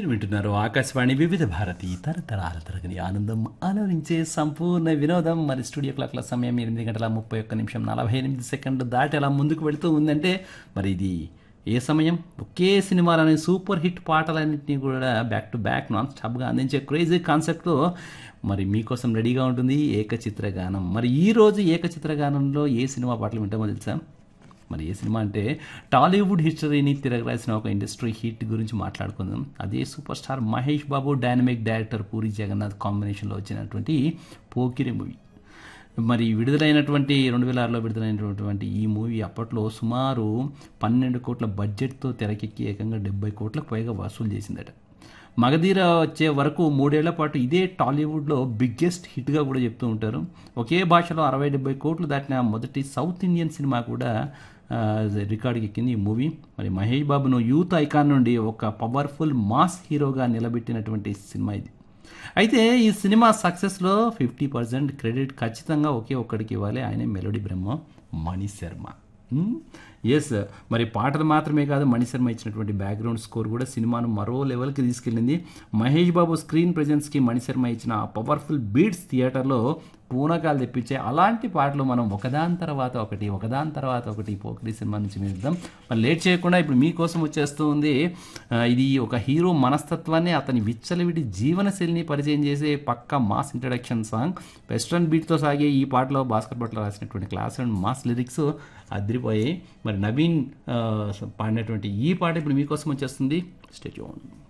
మీరు వింటున్నారు ఆకాశవాణి వివిధ భారతి తరతరాల తరగని ఆనందం ఆలోచించే సంపూర్ణ వినోదం మరి స్టూడియో క్లాక్ల సమయం ఎనిమిది గంటల ముప్పై ఒక్క నిమిషం నలభై ఎనిమిది సెకండ్లు దాటి అలా ముందుకు వెళుతూ ఉందంటే మరి ఇది ఏ సమయం ఒకే సినిమాలోని సూపర్ హిట్ పాటలన్నింటినీ కూడా బ్యాక్ టు బ్యాక్ నాన్ స్టాప్గా అందించే క్రేజీ కాన్సెప్ట్తో మరి మీకోసం రెడీగా ఉంటుంది ఏకచిత్ర గానం మరి ఈ రోజు ఏకచిత్ర గానంలో ఏ సినిమా పాటలు వింటామో తెలుసా మరి ఏ సినిమా అంటే టాలీవుడ్ హిస్టరీని తిరగరాసిన ఒక ఇండస్ట్రీ హిట్ గురించి మాట్లాడుకుందాం అదే super star Mahesh Babu dynamic director Puri Jagannadh కాంబినేషన్లో వచ్చినటువంటి పోకిరి మూవీ మరి విడుదలైనటువంటి రెండు వేల ఆరులో విడుదలైనటువంటి ఈ మూవీ అప్పట్లో సుమారు పన్నెండు కోట్ల బడ్జెట్తో తెరకెక్కి ఏకంగా డెబ్బై కోట్లకు పైగా వసూలు చేసిందట మగధీర వచ్చే వరకు మూడేళ్ల పాటు ఇదే టాలీవుడ్లో బిగ్గెస్ట్ హిట్గా కూడా చెప్తూ ఉంటారు ఒకే భాషలో అరవై డెబ్బై కోట్లు దాటిన మొదటి సౌత్ ఇండియన్ సినిమా కూడా ఆ, రికార్డుకి ఎక్కింది ఈ మూవీ మరి మహేష్ బాబును యూత్ ఐకాన్ నుండి ఒక పవర్ఫుల్ మాస్ హీరోగా నిలబెట్టినటువంటి సినిమా ఇది అయితే ఈ సినిమా సక్సెస్లో ఫిఫ్టీ పర్సెంట్ క్రెడిట్ ఖచ్చితంగా ఒకే ఒక్కడికి ఇవ్వాలి ఆయనే మెలోడీ బ్రహ్మ మణి శర్మ ఎస్ మరి పాటలు మాత్రమే కాదు మణిశర్మ ఇచ్చినటువంటి బ్యాక్గ్రౌండ్ స్కోర్ కూడా సినిమాను మరో లెవెల్కి తీసుకెళ్ళింది మహేష్ బాబు స్క్రీన్ ప్రెజెన్స్కి మణిశర్మ ఇచ్చిన ఆ పవర్ఫుల్ బీట్స్ థియేటర్లో పూనకాలు తెప్పించే అలాంటి పాటలు మనం ఒకదాని తర్వాత ఒకటి ఒకదాని తర్వాత ఒకటి పోకిరి సినిమా నుంచి విందాం మరి లేట్ చేయకుండా ఇప్పుడు మీకోసం వచ్చేస్తూ ఉంది ఆ, ఇది ఒక హీరో మనస్తత్వాన్ని అతని విచ్చలవిడి జీవనశైలిని పరిచయం చేసే పక్క మాస్ ఇంట్రడక్షన్ సాంగ్ వెస్ట్రన్ బీట్తో సాగే ఈ పాటలో భాస్కర్ భట్ల రాసినటువంటి క్లాస్ అండ్ మాస్ లిరిక్స్ అదిరిపోయాయి మరి నవీన్ ఆ, పాడినటువంటి ఈ పాట ఇప్పుడు మీకోసం వచ్చేస్తుంది స్టేట్